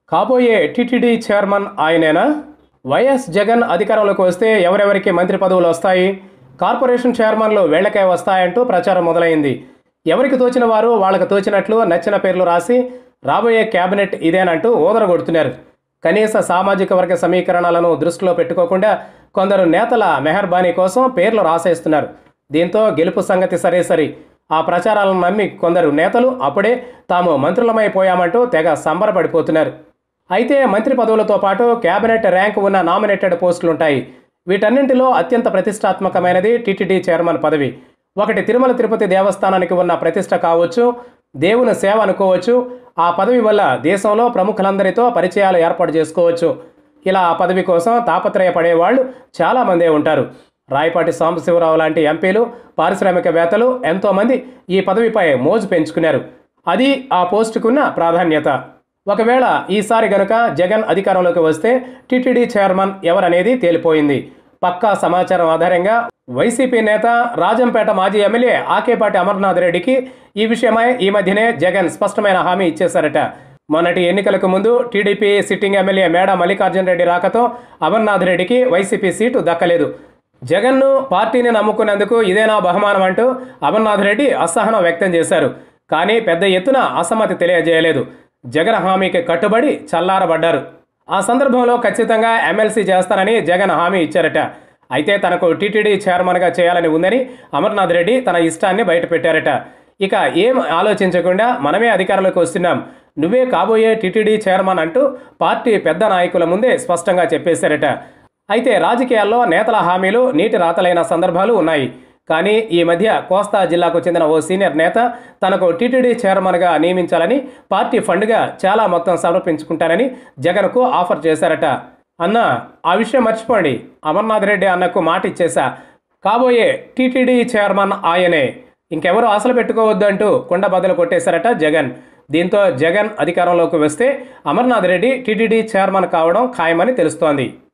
కాబోయే TTD chairman ఆయనేనా YS Jagan అధికారంలోకి వస్తే ఎవరెవరికి మంత్రి పదవులు వస్తాయి కార్పొరేషన్ చైర్మన్లు వేళ్లకే వస్తాయంటూ ప్రచారం మొదలైంది ఎవరికి తోచిన వారు వాళ్ళకి తోచినట్లు నచ్చిన పేర్లు రాసి రాబోయే కేబినెట్ ఇదేనంటూ ఓదరగొడుతున్నారు కనీస సామాజిక వర్గ సమీకరణలను దృష్టిలో పెట్టుకోకుండా కొందరు నేతల మెహర్బానీ కోసం పేర్లు రాసేస్తున్నారు దీంతో గెలుపు సంగతి సరే సరి ఆ ప్రచారాలను నమ్మి కొందరు నేతలు అప్పుడే తాము మంత్రులమైపోయామంటూ తెగ సంబరపడిపోతున్నారు అయితే మంత్రి పదవులతో పాటు కేబినెట్ ర్యాంక్ ఉన్న నామినేటెడ్ పోస్టులుంటాయి వీటన్నింటిలో అత్యంత ప్రతిష్టాత్మకమైనది టీటీడీ చైర్మన్ పదవి ఒకటి తిరుమల తిరుపతి దేవస్థానానికి ఉన్న ప్రతిష్ట కావచ్చు దేవుని సేవ అనుకోవచ్చు ఆ పదవి వల్ల దేశంలో ప్రముఖులందరితో పరిచయాలు ఏర్పాటు చేసుకోవచ్చు ఇలా ఆ పదవి కోసం తాపత్రయపడే వాళ్ళు చాలామందే ఉంటారు రాయపాటి సాంబశివరావు లాంటి ఎంపీలు పారిశ్రామికవేత్తలు ఎంతోమంది ఈ పదవిపై మోజు పెంచుకున్నారు అది ఆ పోస్టుకున్న ప్రాధాన్యత ఒకవేళ ఈసారి గనుక జగన్ అధికారంలోకి వస్తే టీటీడీ చైర్మన్ ఎవరనేది తేలిపోయింది పక్కా సమాచారం ఆధారంగా వైసీపీ నేత రాజంపేట మాజీ ఎమ్మెల్యే ఆకేపాటి అమర్నాథ్ రెడ్డికి ఈ విషయమై ఈ మధ్యనే జగన్ స్పష్టమైన హామీ ఇచ్చేశారట మొన్నటి ఎన్నికలకు ముందు టీడీపీ సిట్టింగ్ ఎమ్మెల్యే మేడ మల్లికార్జున రెడ్డి రాకతో అమర్నాథ్ రెడ్డికి వైసీపీ సీటు దక్కలేదు జగన్ను పార్టీని నమ్ముకున్నందుకు ఇదేనా బహుమానం అంటూ అమర్నాథ్ రెడ్డి అసహనం వ్యక్తం చేశారు కానీ పెద్ద ఎత్తున అసమ్మతి తెలియజేయలేదు జగన్ హామీకి కట్టుబడి చల్లారబడ్డారు ఆ సందర్భంలో ఖచ్చితంగా ఎమ్మెల్సీ చేస్తానని జగన్ హామీ ఇచ్చారట అయితే తనకు టీటీడీ చైర్మన్గా చేయాలని ఉందని అమర్నాథ్ రెడ్డి తన ఇష్టాన్ని బయటపెట్టారట ఇక ఏం ఆలోచించకుండా మనమే అధికారంలోకి వస్తున్నాం నువ్వే కాబోయే టీటీడీ చైర్మన్ అంటూ పార్టీ పెద్ద నాయకుల ముందే స్పష్టంగా చెప్పేశారట అయితే రాజకీయాల్లో నేతల హామీలు నీటి రాతలైన సందర్భాలు ఉన్నాయి కానీ ఈ మధ్య కోస్తా జిల్లాకు చెందిన ఓ సీనియర్ నేత తనకు టీటీడీ చైర్మన్గా నియమించాలని పార్టీ ఫండ్గా చాలా మొత్తం సమర్పించుకుంటానని జగన్కు ఆఫర్ చేశారట అన్న ఆ విషయం మర్చిపోండి అమర్నాథ్ రెడ్డి అన్నకు మాట ఇచ్చేశా కాబోయే టీటీడీ చైర్మన్ ఆయనే ఇంకెవరు ఆశలు పెట్టుకోవద్దు అంటూ కుండ బదులు కొట్టేశారట జగన్ దీంతో జగన్ అధికారంలోకి వస్తే అమర్నాథ్ రెడ్డి టీటీడీ చైర్మన్ కావడం ఖాయమని తెలుస్తోంది